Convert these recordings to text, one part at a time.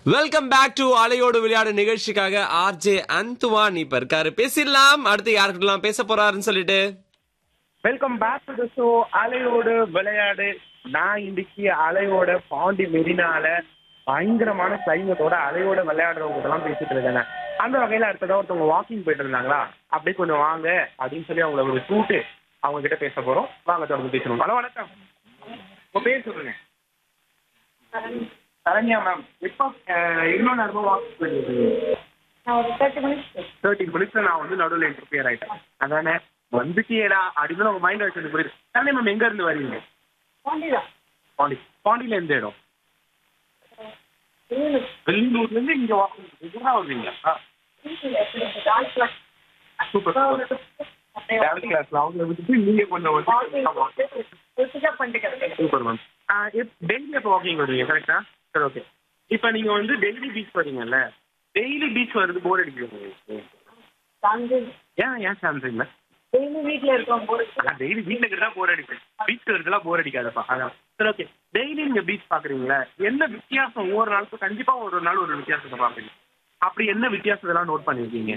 Welcome back to அலையோடு விளையாடு நிகழ்ச்சிக்காக ஆர்ஜே அந்துவான் இப்ப இருக்காரு பேசிடலாம் அடுத்து யாருக்கிட்டலாம் பேச போறாருன்னு சொல்லிட்டு welcome back to the show அலையோடு விளையாடு நான் இன்னைக்கு அலையோட பாண்டி மெரினால பயங்கரமான கிளைமேட்டோட அலையோட விளையாடுறவங்க எல்லாம் பேசிட்டு இருக்கேங்க அந்த வகையில அடுத்ததா ஒருத்தவங்க வாக்கிங் போயிட்டு இருந்தாங்களா அப்படியே கொஞ்சம் வாங்க அப்படின்னு சொல்லி அவங்கள ஒரு கூட்டு அவங்க கிட்ட பேச போறோம் வாங்க தொடர்ந்து பேசணும் ஹலோ வணக்கம் உங்க பேர் சொல்லுங்க சரண்யா மேம் இப்போ எவ்வளோ நேரமா வாக்கிங் போயிட்டு இருக்கீங்க நான் ஒரு தேர்ட்டி மினிட்ஸ் தேர்ட்டி மினிட்ஸ்ல நான் வந்து நடுவில் இன்டர்ஃபியர் ஆயிட்டேன் அதானே வந்துட்டியேடா அப்படின்னு உங்க மைண்ட் வச்சு புரியுது சரண்யா மேம் எங்க இருந்து வரீங்க பாண்டிதான் பாண்டி பாண்டியில எந்த இடம் வெள்ளூர்ல இருந்து இங்க வாக்கிங் இதுதான் வருவீங்க சூப்பர் டான்ஸ் கிளாஸ்ல அவங்க விட்டுட்டு நீங்க கொஞ்சம் வந்து சூப்பர் மேம் டெய்லி எப்போ வாக்கிங் வருவீங்க கரெக்டா சரி ஓகே இப்போ நீங்க வந்து டெய்லி பீச் வரீங்கல்ல டெய்லி பீச் வருது போர் அடிக்குது ஏன் ஏன் சான்ஸ் இல்லை வீட்டுல இருக்கோம் போது டெய்லி வீட்ல இருக்கிறதா போர் அடிக்கும் பீச் இருக்கிறதுலாம் போர் அடிக்காதப்பா அதான் சரி ஓகே டெய்லி நீங்க பீச் பாக்குறீங்களா என்ன வித்தியாசம் ஒவ்வொரு நாளுக்கும் கண்டிப்பா ஒரு நாள் ஒரு வித்தியாசத்தை பாப்பீங்க அப்படி என்ன வித்தியாசத்தெல்லாம் நோட் பண்ணிருக்கீங்க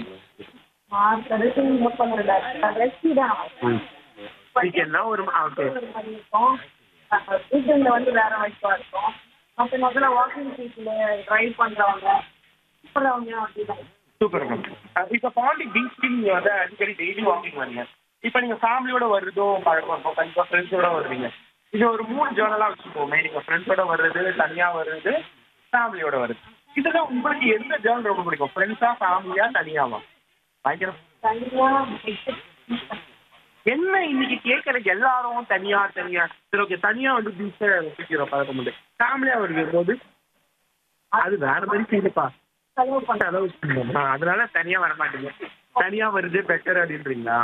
ம் வீக்கெண்ட்னா ஒரு ஓகே வீக்கெண்ட்ல வந்து வேற வாய்ப்பா இருக்கும் மற்ற முதல்ல வாக்கிங் பீச்ல ட்ரைவ் பண்றவங்க போறவங்க அப்படிதான் சூப்பர் மேம் இப்போ பாண்டி பீச்சுக்கு நீங்க வந்து அடிக்கடி டெய்லி வாக்கிங் வரீங்க இப்போ நீங்க ஃபேமிலியோட வருதோ பழக்கம் இருக்கும் கண்டிப்பா ஃப்ரெண்ட்ஸோட வருவீங்க இது ஒரு மூணு ஜேர்னலா வச்சுக்கோமே நீங்க ஃப்ரெண்ட்ஸோட வர்றது தனியா வர்றது ஃபேமிலியோட வருது இதுல உங்களுக்கு எந்த ஜேர்னல் ரொம்ப பிடிக்கும் ஃப்ரெண்ட்ஸா ஃபேமிலியா தனியாவா பயங்கரம் தனியா என்ன இன்னைக்கு கேட்கறதுக்கு எல்லாரும் தனியா தனியா சரி ஓகே தனியா வந்து பீச்சை சுத்திக்கிறோம் பழக்கம் உண்டு ஃபேமிலியா வருகிற போது அது வேற மாதிரி ஃபீலுப்பா செலவு பண்ற அளவு பண்ணணுமா? அதனால தனியா வர மாட்டீங்க தனியா வருது பெட்டர் அப்படின்றீங்களா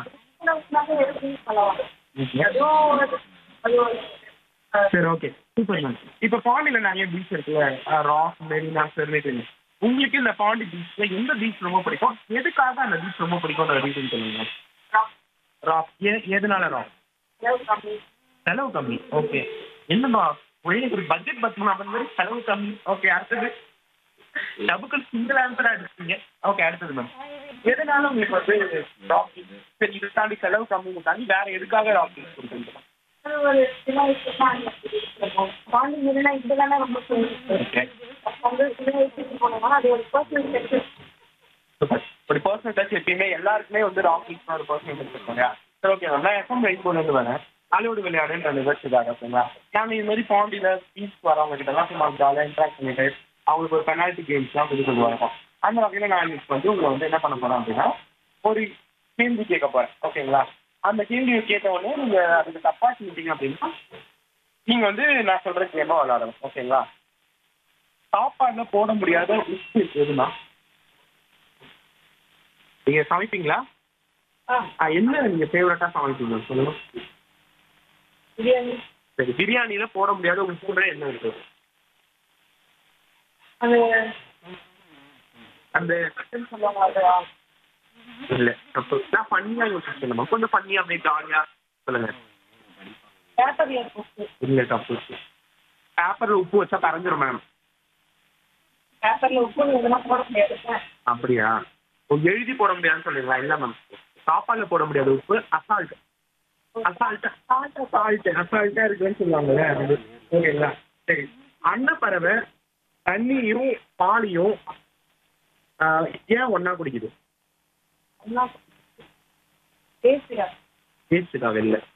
ஏதோ ஒரு அது ஒரு சரி ஓகே சூப்பர் மேம் இப்போ பாண்டியில நிறைய பீச் இருக்குல்ல ராக் மெரினா செர்னேட்டு உங்களுக்கு இந்த பாண்டி பீச்ல எந்த பீச் ரொம்ப பிடிக்கும் எதுக்காக அந்த பீச் ரொம்ப பிடிக்கும்ன்ற ரீசன் சொல்லுங்க ராக் ஏ எதனால ராக் செலவு கம்மி செலவு கம்மி ஓகே என்னம்மா உங்களுக்கு ஒரு பட்ஜெட் பத்தணும் அந்த மாதிரி செலவு கம்மி ஓகே அடுத்தது டபுக்கு சிங்கிள் ஆன்சரா எடுத்தீங்க ஓகே அடுத்தது மேம் எதனால உங்களுக்கு வந்து ராக் சரி இதை தாண்டி செலவு கம்மி தாண்டி வேற எதுக்காக ராக் கொடுக்குறீங்க அது ஒரு சின்ன வயசுல பாண்டி மீறினா இதுதானே ரொம்ப ஓகே வந்து சின்ன வயசுக்கு போனோம்னா அது ஒரு பர்சனல் செக்ஷன் சூப்பர் ஒரு பர்சனல் டச் எப்பயுமே எல்லாருக்குமே வந்து ராக் பீச் ஒரு பர்சனல் டச் இருக்கும் இல்லையா சரி ஓகே நான் எஃப்எம் ரெயின்போல இருந்து வரேன் அலையோடு விளையாடுன்ற நிகழ்ச்சிக்காக ஓகேங்களா நாங்கள் இது மாதிரி பாண்டியில பீச் வரவங்க கிட்ட எல்லாம் சும்மா ஜாலியாக இன்ட்ராக்ட் பண்ணிட்டு அவங்களுக்கு ஒரு பெனால்ட்டி கேம்ஸ்லாம் சொல்லி சொல்லுவாங்க அந்த வகையில் நான் இன்னைக்கு வந்து உங்களை வந்து என்ன பண்ண போறேன் அப்படின்னா ஒரு கேள்வி கேட்க போறேன் ஓகேங்களா அந்த கேள்வியை கேட்ட உடனே நீங்க அதுக்கு தப்பா சொல்லிட்டீங்க அப்படின்னா நீங்க வந்து நான் சொல்ற கேமா விளையாடணும் ஓகேங்களா சாப்பாடுல போட முடியாத உப்பு எதுனா நீங்க சமைப்பீங்களா ஆ, என்ன நீங்க ஃபேவரட்டா சமைப்பீங்க சொல்லுங்க பிரியாணி சரி பிரியாணியில போட முடியாத உப்புன்ற என்ன இருக்கு அது அந்த மட்டன் சொல்லுவாங்க அதுவா இல்ல தப்பு நான் பண்ணியா யோசிச்சு கொஞ்சம் பண்ணி அப்படியே ஜாலியா சொல்லுங்க பேப்பர்ல இருக்கும் இல்ல தப்பு பேப்பர்ல உப்பு வச்சா கரைஞ்சிரும் மேம் பேப்பர்ல உப்பு இதெல்லாம் போட முடியாது அப்படியா ஓ, எழுதி போட முடியாதுன்னு சொல்லுங்களா இல்ல மேம் சாப்பாடுல போட முடியாத உப்பு அசால்ட் அசால்ட் அசால்ட் அசால்ட்டா இருக்குன்னு சொல்லுவாங்கல்ல அது ஓகேங்களா சரி அன்னப்பறவை தண்ணியும் பாலையும் ஆ, ஏன் ஒண்ணா குடிக்குது பேசுகிறா டேஸ்ட்டுக்காக இல்லை